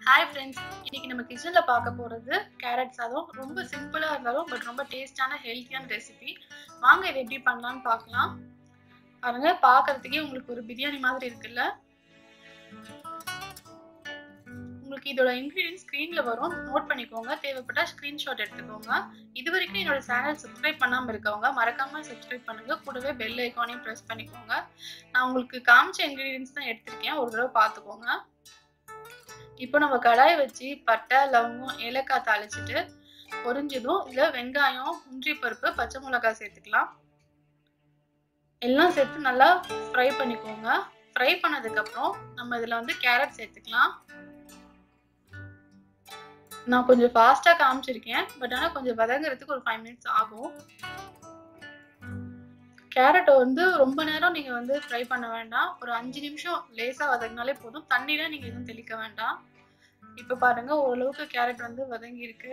hi friends இன்னைக்கு நம்ம கிச்சனில் பார்க்க போகிறது கேரட் சாதம் ரொம்ப சிம்பிளாக இருந்தாலும் பட் ரொம்ப டேஸ்டான ஹெல்த்தியான ரெசிபி வாங்க இதை எப்படி பண்ணலாம்னு பார்க்கலாம் பாருங்க பார்க்கறதுக்கே உங்களுக்கு ஒரு பிரியாணி மாதிரி இருக்குல்ல உங்களுக்கு இதோட இன்க்ரீடியன்ஸ் ஸ்க்ரீனில் வரும் நோட் பண்ணிக்கோங்க தேவைப்பட்டா ஸ்க்ரீன்ஷாட் எடுத்துக்கோங்க இது வரைக்கும் என்னோட சேனல் சப்ஸ்கிரைப் பண்ணாமல் இருக்கவங்க மறக்காம சப்ஸ்கிரைப் பண்ணுங்க கூடவே பெல் ஐக்கானையும் ப்ரெஸ் பண்ணிக்கோங்க நான் உங்களுக்கு காமிச்ச இன்க்ரீடியன்ஸ் தான் எடுத்திருக்கேன் ஒரு தடவை பார்த்துக்கோங்க இப்போ நம்ம கடாயை வச்சு பட்டை லவங்கம் ஏலக்காய் தாளிச்சிட்டு பொரிஞ்சதும் இதில் வெங்காயம் முந்திரி பருப்பு பச்சை மிளகாய் சேர்த்துக்கலாம் எல்லாம் சேர்த்து நல்லா ஃப்ரை பண்ணிக்கோங்க ஃப்ரை பண்ணதுக்கப்புறம் நம்ம இதில் வந்து கேரட் சேர்த்துக்கலாம் நான் கொஞ்சம் ஃபாஸ்ட்டாக காமிச்சிருக்கேன் பட் ஆனால் கொஞ்சம் வதங்குறதுக்கு ஒரு ஃபைவ் மினிட்ஸ் ஆகும் கேரட்டை வந்து ரொம்ப நேரம் நீங்கள் வந்து ஃப்ரை பண்ண வேண்டாம் ஒரு அஞ்சு நிமிஷம் லேசாக வதங்கினாலே போதும் தண்ணிலாம் நீங்கள் எதுவும் தெளிக்க வேண்டாம் இப்போ பாருங்க ஓரளவுக்கு கேரட் வந்து வதங்கி இருக்கு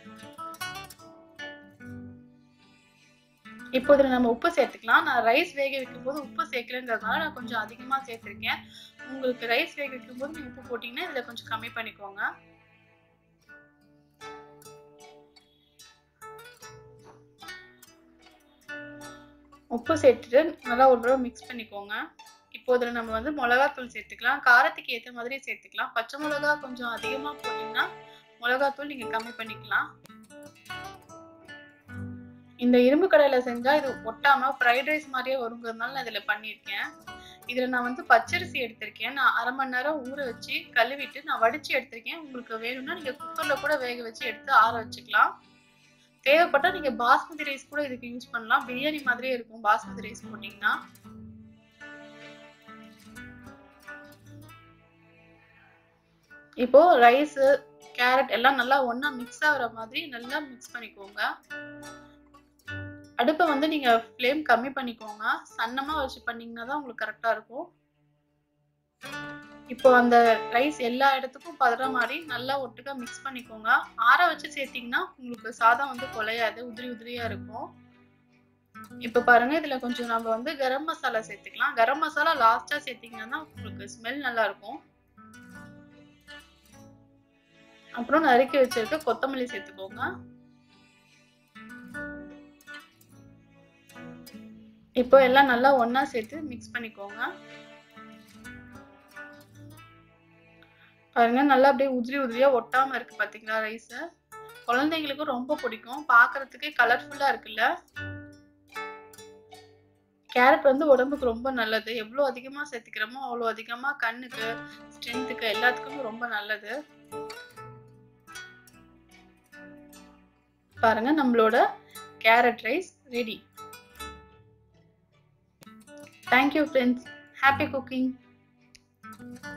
இப்போ இதில் நம்ம உப்பு சேர்த்துக்கலாம் நான் ரைஸ் வேக வைக்கும் போது உப்பு சேர்க்கலன்றதுனால நான் கொஞ்சம் அதிகமாக சேர்த்துருக்கேன் உங்களுக்கு ரைஸ் வேக வைக்கும் போது நீங்கள் உப்பு போட்டிங்கன்னா இதில் கொஞ்சம் கம்மி பண்ணிக்கோங்க உப்பு சேர்த்துட்டு நல்லா ஒரு தடவை மிக்ஸ் பண்ணிக்கோங்க இப்போ இதில் நம்ம வந்து மிளகாத்தூள் சேர்த்துக்கலாம் காரத்துக்கு ஏற்ற மாதிரி சேர்த்துக்கலாம் பச்சை மிளகா கொஞ்சம் அதிகமாக போட்டிங்கன்னா மிளகாத்தூள் நீங்கள் கம்மி பண்ணிக்கலாம் இந்த இரும்பு கடையில் செஞ்சால் இது ஒட்டாமல் ஃப்ரைட் ரைஸ் மாதிரியே வருங்கிறதுனால நான் இதில் பண்ணியிருக்கேன் இதில் நான் வந்து பச்சரிசி எடுத்திருக்கேன் நான் அரை மணி நேரம் ஊற வச்சு கழுவிட்டு நான் வடித்து எடுத்திருக்கேன் உங்களுக்கு வேணும்னா நீங்கள் குக்கரில் கூட வேக வச்சு எடுத்து ஆற வச்சுக்கலாம் தேவைப்பட்டால் நீங்கள் பாஸ்மதி ரைஸ் கூட இதுக்கு யூஸ் பண்ணலாம் பிரியாணி மாதிரியே இருக்கும் பாஸ்மதி ரைஸ் போட்டிங்கன்னா இப்போ ரைஸ் கேரட் எல்லாம் நல்லா ஒன்றா மிக்ஸ் ஆகிற மாதிரி நல்லா மிக்ஸ் பண்ணிக்கோங்க அடுப்பை வந்து நீங்க ஃப்ளேம் கம்மி பண்ணிக்கோங்க சன்னமா வச்சு பண்ணீங்கன்னா தான் உங்களுக்கு கரெக்டா இருக்கும் இப்போ அந்த ரைஸ் எல்லா இடத்துக்கும் பதற மாதிரி நல்லா ஒட்டுக்கா மிக்ஸ் பண்ணிக்கோங்க ஆற வச்சு சேர்த்தீங்கன்னா உங்களுக்கு சாதம் வந்து குலையாது உதிரி உதிரியா இருக்கும் இப்போ பாருங்க இதுல கொஞ்சம் நம்ம வந்து கரம் மசாலா சேர்த்துக்கலாம் கரம் மசாலா லாஸ்டா சேர்த்தீங்கன்னா உங்களுக்கு ஸ்மெல் நல்லா இருக்கும் அப்புறம் நறுக்கி வச்சிருக்க கொத்தமல்லி சேர்த்துக்கோங்க இப்போ எல்லாம் நல்லா ஒண்ணா சேர்த்து மிக்ஸ் பண்ணிக்கோங்க பாருங்க நல்லா அப்படியே உதிரி உதிரியா ஒட்டாம இருக்கு பாத்தீங்களா ரைஸ் குழந்தைங்களுக்கு ரொம்ப பிடிக்கும் பாக்குறதுக்கே கலர்ஃபுல்லா இருக்குல்ல கேரட் வந்து உடம்புக்கு ரொம்ப நல்லது எவ்வளோ அதிகமா சேர்த்துக்கிறோமோ அவ்வளோ அதிகமா கண்ணுக்கு ஸ்ட்ரென்த்துக்கு எல்லாத்துக்குமே ரொம்ப நல்லது பாருங்க நம்மளோட carrot rice ready thank you friends happy cooking